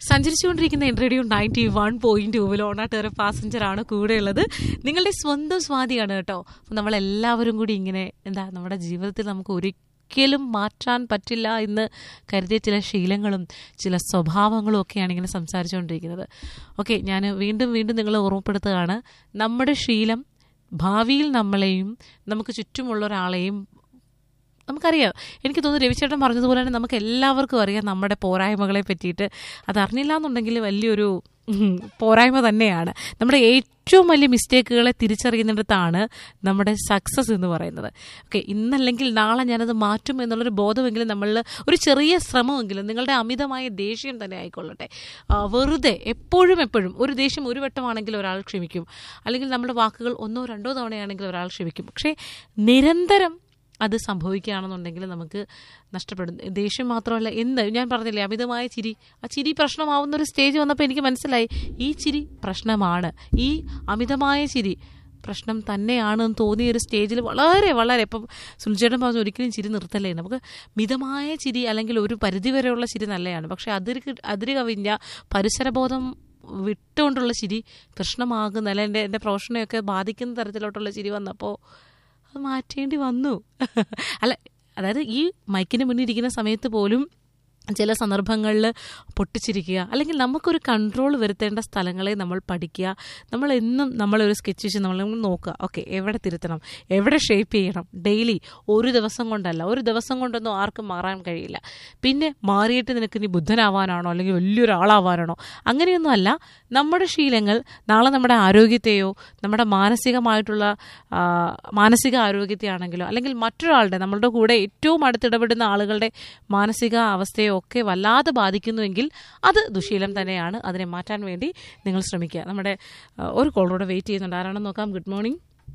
സഞ്ചരിച്ചുകൊണ്ടിരിക്കുന്ന radio ninety one point ടൂവിൽ ഓണാട്ടേറെ passenger ആണ് കൂടെയുള്ളത് നിങ്ങളുടെ സ്വന്തം സ്വാതിയാണ് കേട്ടോ അപ്പം നമ്മളെല്ലാവരും കൂടി ഇങ്ങനെ എന്താ നമ്മുടെ ജീവിതത്തിൽ നമുക്ക് ഒരിക്കലും മാറ്റാൻ പറ്റില്ല എന്ന് കരുതിയ ചില ശീലങ്ങളും ചില സ്വഭാവങ്ങളും ഒക്കെയാണ് ഇങ്ങനെ സംസാരിച്ചുകൊണ്ടിരിക്കുന്നത് ഓക്കെ ഞാൻ വീണ്ടും വീണ്ടും നിങ്ങളെ ഓർമ്മപ്പെടുത്തുകയാണ് നമ്മുടെ ശീലം ഭാവിയിൽ നമ്മളെയും നമുക്ക് ചുറ്റുമുള്ള ഒരാളെയും നമുക്കറിയാം എനിക്ക് തോന്നുന്നു രവിചേട്ടൻ പറഞ്ഞതുപോലെ തന്നെ നമുക്ക് എല്ലാവർക്കും അറിയാം നമ്മുടെ പോരായ്മകളെ പറ്റിയിട്ട് അത് അറിഞ്ഞില്ല എന്നുണ്ടെങ്കിൽ വലിയൊരു ഉം, പോരായ്മ തന്നെയാണ് നമ്മുടെ ഏറ്റവും വലിയ മിസ്റ്റേക്കുകളെ തിരിച്ചറിയുന്നിടത്താണ് നമ്മുടെ സക്സസ് എന്ന് പറയുന്നത് ഓക്കെ ഇന്നല്ലെങ്കിൽ നാളെ ഞാനത് മാറ്റും എന്നുള്ളൊരു ബോധമെങ്കിലും നമ്മളിൽ ഒരു ചെറിയ ശ്രമമെങ്കിലും നിങ്ങളുടെ അമിതമായ ദേഷ്യം തന്നെ ആയിക്കൊള്ളട്ടെ ആ, വെറുതെ എപ്പോഴും എപ്പോഴും ഒരു ദേഷ്യം ഒരു വട്ടമാണെങ്കിൽ ഒരാൾ ക്ഷമിക്കും അല്ലെങ്കിൽ നമ്മുടെ വാക്കുകൾ ഒന്നോ രണ്ടോ തവണയാണെങ്കിൽ ഒരാൾ ക്ഷമിക്കും പക്ഷേ നിരന്തരം അത് സംഭവിക്കുകയാണെന്നുണ്ടെങ്കിൽ നമുക്ക് നഷ്ടപ്പെടും ദേഷ്യം മാത്രമല്ല എന്ത് ഞാൻ പറഞ്ഞില്ലേ അമിതമായ ചിരി ആ ചിരി പ്രശ്നമാവുന്ന ഒരു സ്റ്റേജ് വന്നപ്പോൾ എനിക്ക് മനസ്സിലായി ഈ ചിരി പ്രശ്നമാണ് ഈ അമിതമായ ചിരി പ്രശ്നം തന്നെയാണെന്ന് തോന്നിയ ഒരു സ്റ്റേജിൽ വളരെ വളരെ ഇപ്പം സുനിച്ചേട്ടൻ പറഞ്ഞു ഒരിക്കലും ചിരി നിർത്തല്ലേ നമുക്ക് മിതമായ ചിരി അല്ലെങ്കിൽ ഒരു പരിധിവരെയുള്ള ചിരി നല്ലതാണ് പക്ഷെ അതിര് കി- അതിര് കവിഞ്ഞ പരിസരബോധം വിട്ടുകൊണ്ടുള്ള ചിരി പ്രശ്നമാകുന്ന അല്ല എൻ്റെ എൻ്റെ പ്രൊഫഷനെയൊക്കെ ബാധിക്കുന്ന തരത്തിലോട്ടുള്ള ചിരി വന്നപ്പോൾ അത് മാറ്റേണ്ടി വന്നു അല്ല അതായത് ഈ മൈക്കിന് മുന്നിൽ ഇരിക്കുന്ന സമയത്ത് പോലും ചില സന്ദർഭങ്ങളിൽ പൊട്ടിച്ചിരിക്കുക അല്ലെങ്കിൽ നമുക്കൊരു കൺട്രോൾ വരുത്തേണ്ട സ്ഥലങ്ങളെ നമ്മൾ പഠിക്കുക നമ്മൾ എന്നും നമ്മളൊരു സ്കെച്ച് വെച്ച് നമ്മൾ നോക്കുക ഓക്കെ എവിടെ തിരുത്തണം എവിടെ ഷേപ്പ് ചെയ്യണം ഡെയിലി ഒരു ദിവസം കൊണ്ടല്ല ഒരു ദിവസം കൊണ്ടൊന്നും ആർക്കും മാറാൻ കഴിയില്ല പിന്നെ മാറിയിട്ട് നിനക്ക് നീ ബുദ്ധനാവാനാണോ അല്ലെങ്കിൽ വലിയൊരാളാവാനാണോ അങ്ങനെയൊന്നും അല്ല നമ്മുടെ ശീലങ്ങൾ നാളെ നമ്മുടെ ആരോഗ്യത്തെയോ നമ്മുടെ മാനസികമായിട്ടുള്ള ആ, മാനസിക ആരോഗ്യത്തെ ആണെങ്കിലോ അല്ലെങ്കിൽ മറ്റൊരാളുടെ നമ്മളുടെ കൂടെ ഏറ്റവും അടുത്തിടപെടുന്ന ആളുകളുടെ മാനസിക അവസ്ഥയോ ഒക്കെ വല്ലാതെ ബാധിക്കുന്നുവെങ്കിൽ അത് ദുശീലം തന്നെയാണ് അതിനെ മാറ്റാൻ വേണ്ടി നിങ്ങൾ ശ്രമിക്കുക നമ്മുടെ ആ, ഒരു കോളോടെ വെയിറ്റ് ചെയ്യുന്നുണ്ട് ആരാണെന്ന് നോക്കാം ഗുഡ് മോർണിംഗ്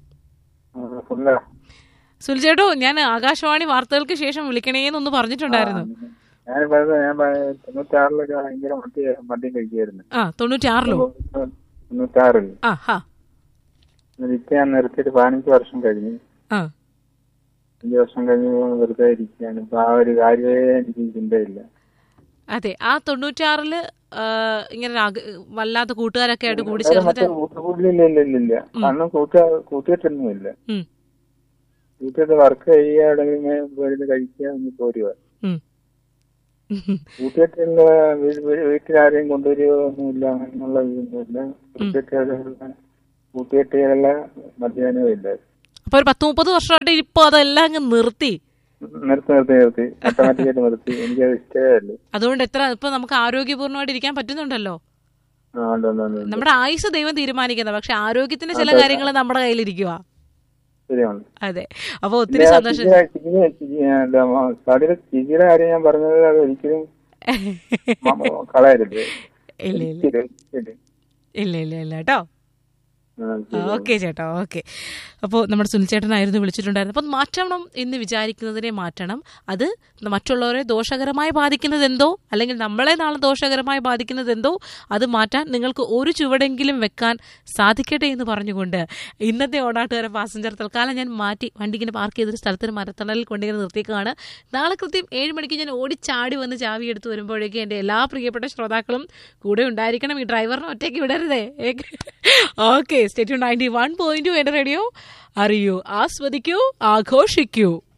ഫുള്ള് സുൽചേട്ടോ ഞാൻ ആകാശവാണി വാർത്തകൾക്ക് ശേഷം വിളിക്കണേന്നൊന്ന് പറഞ്ഞിട്ടുണ്ടായിരുന്നു ഞാൻ പറയുന്നത് ഞാൻ പ- തൊണ്ണൂറ്റാറിലൊക്കെ ഭയങ്കര മദ്യ മദ്യം കഴിക്കുമായിരുന്നു ആ തൊണ്ണൂറ്റാറിലോ തൊണ്ണൂറ്റാറിൽ ആ ഹാ എന്നിട്ട് ഇപ്പൊ ഞാൻ നിർത്തിയിട്ട് പതിനഞ്ച് വർഷം കഴിഞ്ഞു ആ അഞ്ച് വർഷം കഴിഞ്ഞ് വെറുതെ ഇരിക്കുകയാണ് ഇപ്പൊ ആ ഒരു കാര്യമേ എനിക്ക് ചിന്തയില്ല അതെ ആ തൊണ്ണൂറ്റാറില് ആ, ഇങ്ങനെ രാഗ- വല്ലാത്ത കൂട്ടുകാരൊക്കെ ആയിട്ട് കൂടി വേറെ ചേർന്നിട്ട് മറ്റേ കൂട്ടുകൂടില്ല ഇല്ല ഇല്ല ഇല്ല കാരണം കൂട്ട കൂട്ടിയിട്ടൊന്നുമില്ല ഉം, കൂട്ടിയിട്ട് വർക്ക് ചെയ്യുക എവിടെയെങ്കിലും പോയിരുന്ന് കഴിക്കുക എന്ന് പോരുക ഉം. കൂട്ടിയിട്ടുള്ള വീട്ടിലാരെയും കൊണ്ടുവരികയോ ഒന്നുമില്ല അങ്ങനെയുള്ള ഇതൊന്നുമില്ല കൂട്ടിയിട്ടുള്ള കൂട്ടിയിട്ടുള്ള മദ്യാനവും ഇല്ല അപ്പൊ ഒരു പത്ത് മുപ്പത് വർഷമായിട്ട് ഇപ്പൊ അതെല്ലാം അങ്ങ് നിർത്തി നിർത്തി നിർത്തി നിർത്തി ഓട്ടോമാറ്റിക്കായിട്ട് നിർത്തി എനിക്കത് ഇഷ്ടമേ അല്ല അതുകൊണ്ട് എത്ര ഇപ്പൊ നമുക്ക് ആരോഗ്യപൂർണ്ണമായിട്ട് ഇരിക്കാൻ പറ്റുന്നുണ്ടല്ലോ ആ ഉണ്ട് ഉണ്ട് ഉണ്ട് ഉണ്ട്. നമ്മുടെ ആയുസ് ദൈവം തീരുമാനിക്കുന്നത് പക്ഷെ ആരോഗ്യത്തിന്റെ ചില കാര്യങ്ങൾ നമ്മുടെ കയ്യിലിരിക്കുക ശരിയാണ് അതെ അപ്പൊ ഒത്തിരി സന്തോഷം സാധ്യത ചിരിയുടെ കാര്യം ഞാൻ പറഞ്ഞത് അത് ഒരിക്കലും മ- കളയരുത് ഇല്ല ഇല്ല ശരി, ശരി. ഇല്ല ഇല്ല ഇല്ല കേട്ടോ ആ, ശരി. ഓക്കെ ചേട്ടാ ഓക്കെ അപ്പോൾ നമ്മുടെ സുനിൽ ചേട്ടനായിരുന്നു വിളിച്ചിട്ടുണ്ടായിരുന്നത് അപ്പം മാറ്റണം എന്ന് വിചാരിക്കുന്നതിനെ മാറ്റണം അത് മറ്റുള്ളവരെ ദോഷകരമായി ബാധിക്കുന്നത് എന്തോ അല്ലെങ്കിൽ നമ്മളെ നാളെ ദോഷകരമായി ബാധിക്കുന്നത് എന്തോ അത് മാറ്റാൻ നിങ്ങൾക്ക് ഒരു ചുവടെങ്കിലും വെക്കാൻ സാധിക്കട്ടെ എന്ന് പറഞ്ഞുകൊണ്ട് ഇന്നത്തെ ഓടാട്ടുകാരെ പാസഞ്ചർ തൽക്കാലം ഞാൻ മാറ്റി വണ്ടി ഇങ്ങനെ പാർക്ക് ചെയ്തൊരു സ്ഥലത്തിന് മരത്തണലിൽ കൊണ്ടിങ്ങനെ നിർത്തിയേക്കാണ് നാളെ കൃത്യം ഏഴ് മണിക്ക് ഞാൻ ഓടിച്ചാടി വന്ന് ചാവി എടുത്ത് വരുമ്പോഴേക്കും എൻ്റെ എല്ലാ പ്രിയപ്പെട്ട ശ്രോതാക്കളും കൂടെ ഉണ്ടായിരിക്കണം ഈ ഡ്രൈവറിനെ ഒറ്റയ്ക്ക് വിടരുതേ ഓക്കെ സ്റ്റേറ്റ്യൂ നയൻറ്റി വൺ പോയിന്റ് ടു എൻ്റെ റേഡിയോ അറിയൂ ആസ്വദിക്കൂ ആഘോഷിക്കൂ